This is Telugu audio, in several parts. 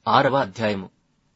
ఆరవ అధ్యాయము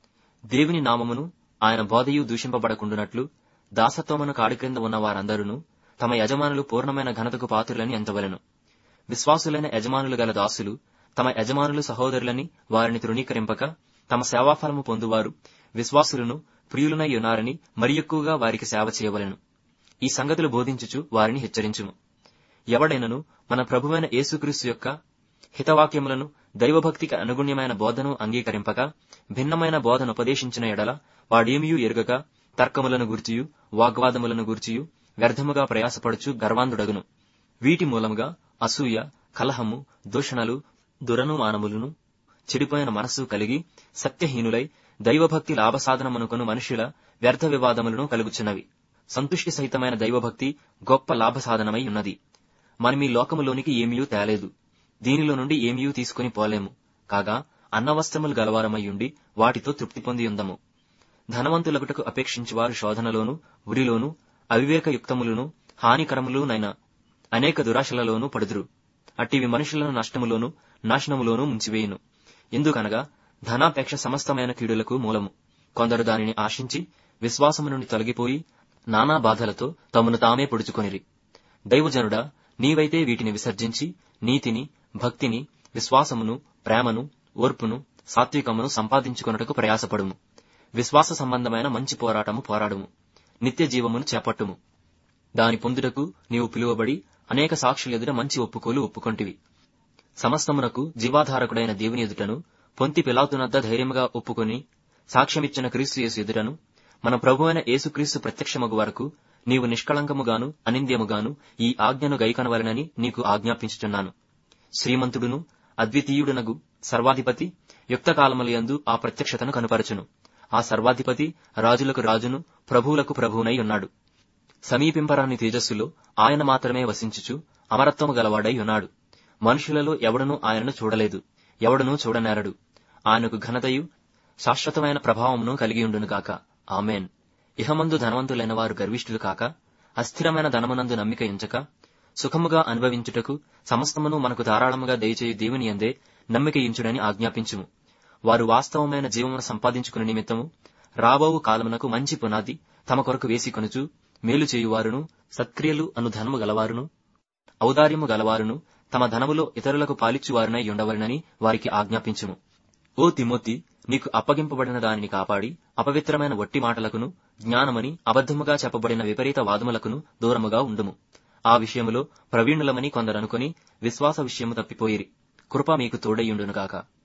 దేవుని నామమును ఆయన బోధయు దూషింపబడకుండునట్లు దాసత్వమును కాడి క్రింద ఉన్న వారందరూ తమ యజమానులు పూర్ణమైన ఘనతకు పాత్రులని ఎంతవలెను విశ్వాసులైన యజమానులు గల దాసులు తమ యజమానులు సహోదరులని వారిని తృణీకరింపక తమ సేవాఫలము పొందువారు విశ్వాసులను ప్రియులనై ఉన్నారని మరి ఎక్కువగా వారికి సేవ చేయవలెను ఈ సంగతులు బోధించుచు వారిని హెచ్చరించుము ఎవడైనను మన ప్రభువైన యేసుక్రీస్తు యొక్క హితవాక్యములను దైవభక్తికి అనుగుణ్యమైన బోధను అంగీకరింపక భిన్నమైన బోధను ఉపదేశించిన ఎడల వాడేమియూ ఎరుగక తర్కములను గూర్చియు వాగ్వాదములను గూర్చియు వ్యర్థముగా ప్రయాసపడుచు గర్వాంధుడగును వీటి మూలముగా అసూయ కలహము దూషణలు దురనుమానములను చెడిపోయిన మనస్సు కలిగి సత్యహీనులై దైవభక్తి లాభసాధనమనుకొను మనుషుల వ్యర్థ వివాదములను కలుగుచున్నవి సంతుష్టి సహితమైన దైవభక్తి గొప్ప లాభసాధనమై ఉన్నది మనమీ లోకములోనికి ఏమీయూ తేలేదు దీనిలో నుండి ఏమీయూ తీసుకుని పోలేము కాగా అన్నవస్త్రములు గలవారమయ్యుండి వాటితో తృప్తి పొంది ఉందము ధనవంతులగుటకు అపేక్షించువారు శోధనలోను ఉరిలోను అవివేకయుక్తములను హానికరములునైన అనేక దురాశలలోనూ పడుదురు అట్టివి మనుషులను నష్టములోను నాశనములోనూ ముంచివేయును ఎందుకనగా ధనాపేక్ష సమస్తమైన కీడులకు మూలము కొందరు దానిని ఆశించి విశ్వాసము నుండి తొలగిపోయి నానా బాధలతో తమను తామే పొడుచుకొనిరి దైవజనుడా నీవైతే వీటిని విసర్జించి నీతిని భక్తిని విశ్వాసమును ప్రేమను ఓర్పును సాత్వికమును సంపాదించుకొనుటకు ప్రయాసపడుము విశ్వాస సంబంధమైన మంచి పోరాటము పోరాడుము నిత్య జీవమును చేపట్టుము దాని పొందుటకు నీవు పిలువబడి అనేక సాక్షుల ఎదుట మంచి ఒప్పుకోలు ఒప్పుకొంటివి సమస్తమునకు జీవాధారకుడైన దేవుని ఎదుటను పొంతి పిలాతునద్ద ధైర్యముగా ఒప్పుకొని సాక్ష్యమిచ్చిన క్రీస్తు యేసు ఎదుటను మన ప్రభువైన యేసుక్రీస్తు ప్రత్యక్షమగు వరకు నీవు నిష్కళంకముగాను అనింద్యముగాను ఈ ఆజ్ఞను గైకొనవలనని నీకు ఆజ్ఞాపించుచున్నాను శ్రీమంతుడును అద్వితీయుడునగు సర్వాధిపతి యుక్త కాలములయందు ఆ ప్రత్యక్షతను కనుపరచును ఆ సర్వాధిపతి రాజులకు రాజును ప్రభువులకు ప్రభువునై ఉన్నాడు సమీపింపరాని తేజస్సులో ఆయన మాత్రమే వసించుచు అమరత్వము గలవాడై ఉన్నాడు మనుషులలో ఎవడనూ ఆయనను చూడలేదు ఎవడనూ చూడనేరడు ఆయనకు ఘనతయు శాశ్వతమైన ప్రభావమును కలిగియుండును గాక ఆమెన్ ఇహమందు ధనవంతులైన వారు గర్విష్ఠులు కాక అస్థిరమైన ధనమునందు నమ్మిక ఎంచక సుఖముగా అనుభవించుటకు సమస్తమును మనకు ధారాళముగా దయచేయు దేవుని అందే నమ్మిక ఇంచుడని ఆజ్ఞాపించుము వారు వాస్తవమైన జీవమును సంపాదించుకునే నిమిత్తము రాబోవు కాలమునకు మంచి పునాది తమ కొరకు వేసికొనుచు మేలు చేయువారును సత్క్రియలు అను ధనము గలవారును ఔదార్యము గలవారును తమ ధనములో ఇతరులకు పాలిచ్చువారునై ఉండవలనని వారికి ఆజ్ఞాపించుము ఓ తిమోతి నీకు అప్పగింపబడిన దానిని కాపాడి అపవిత్రమైన వట్టి మాటలకును జ్ఞానమని అబద్ధముగా చెప్పబడిన విపరీత వాదములకును దూరముగా ఉండుము ఆ విషయములో ప్రవీణులమని కొందరనుకొని విశ్వాస విషయము తప్పిపోయిరి కృప మీకు తోడయ్యుండునుగాక